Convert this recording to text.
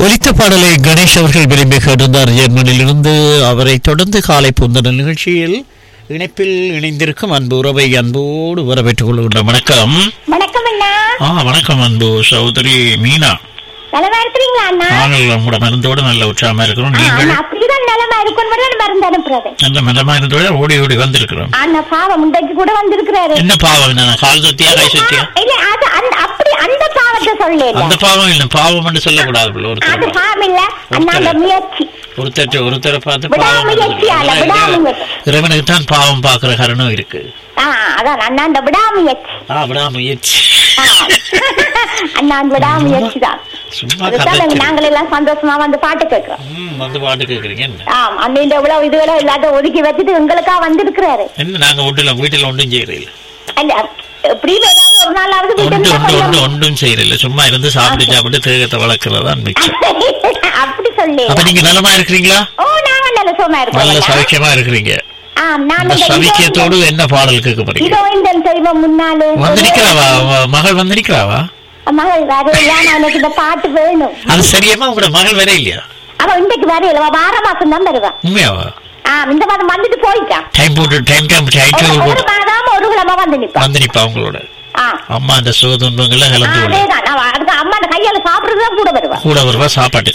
ஒலித்த பாடலை கணேஷ் அவர்கள் விரும்பி கேட்டிருந்தார் ஜெர்மனியிலிருந்து அவரை தொடர்ந்து காலை புந்தன நிகழ்ச்சியில் இணைப்பில் இணைந்திருக்கும் அன்பு உறவை அன்போடு வரவேற்றுக் கொள்கின்ற வணக்கம் வணக்கம் அண்ணா ஆ வணக்கம் அன்பு சகோதரி மீனா நலமா இருக்கிறீங்களா அண்ணா நாங்கள் உங்களோட மருந்தோடு நல்ல உற்சாகமா இருக்கிறோம் ஆ, நீங்கள் அண்ணா அப்படிதான் நலமா இருக்கும் மருந்து அனுப்புறது நல்ல மதமா இருந்தோட ஓடி ஓடி வந்திருக்கிறோம் அண்ணா பாவம் முண்டைக்கு கூட வந்திருக்கிறாரு என்ன பாவம் என்ன கால் சொத்தியா கை சொத்தியா ஆ, இல்ல அது அந்த அப்படி அந்த பாவத்தை சொல்லல அந்த பாவம் இல்லை பாவம் என்று சொல்லக்கூடாது பிள்ளை. அது ஒருத்தர் பாவம் இல்ல அண்ணா அந்த முயற்சி ஒருத்தர் ஒருத்தரை பார்த்து பாவம் விடாமுயற்சியால விடாமுயற்சி இறைவனுக்கு தான் பாவம் பார்க்கிற கருணும் இருக்கு ஆ அதான் அண்ணா அந்த விடாமுயற்சி ஆ விடாமுயற்சி ஆ. அண்ணா அந்த விடாமுயற்சி தான் சும்மா அதுதான் நாங்க- கதை நாங்கள் எல்லாம் சந்தோஷமா வந்து பாட்டு கேட்கிறோம் ம் வந்து பாட்டு கேக்குறீங்க என்ன ஆம் அண்ணன் இந்த இவ்வளவு இதுகளை எல்லாத்தையும் ஒதுக்கி வச்சுட்டு எங்களுக்கா வந்திருக்கிறாரு என்ன நாங்க வீட்டுல வீட்டுல ஒன்றும் செய்யறதில்ல அல்ல, எப்படி ஏதாவது ஒரு நாளாவது ஒன்று வீட்டுல ஒன்று ஒன்று கொஞ்சம் ஒன்றும் செய்யறதில்ல சும்மா இருந்து சாப்பிட்டு சாப்பிட்டு தேகத்தை வளர்க்கறதா மிச்சம் அப்படி சொல்லி அப்ப நீங்க நலமா இருக்கிறீங்களா ஓ நாங்க நல்ல சும்மா நல்ல இருக்கோம் சௌக்கியமா இருக்கிறீங்க ஆம் நான் அந்த இந்த சவிக்கியத்தோடு என்ன பாடல் கேட்க போறீங்க இதோ இந்த செய்வோம் முன்னாலே வந்து நிக்கிறாவா அவ மகள் வந்து நிக்கிறாவா மகள் வரையில எனக்கு இந்த பாட்டு வேணும் அது சரியமா உங்களோட மகள் வேற இல்லையா அவ இன்றைக்கு வரையில அவ வார மாசம் தான் வருவா உண்மையாவா ஆம் இந்த மாதம் வந்துட்டு போயிட்டான் டைம் போட்டு டைம் டைம் டைம் ஒரு- டேபிள் ஒரு போட்டு மாதம் ஒரு கிழமை வந்து நிப்பா வந்து நிப்பா உங்களோட ஆ அம்மா அந்த சுக துன்பங்களை கலந்து கொள்ள அதேதான் அவ அதுக்கு அம்மா அந்த கையால சாப்பிடுறதுதான் கூட வருவா கூட வருவா சாப்பாட்டு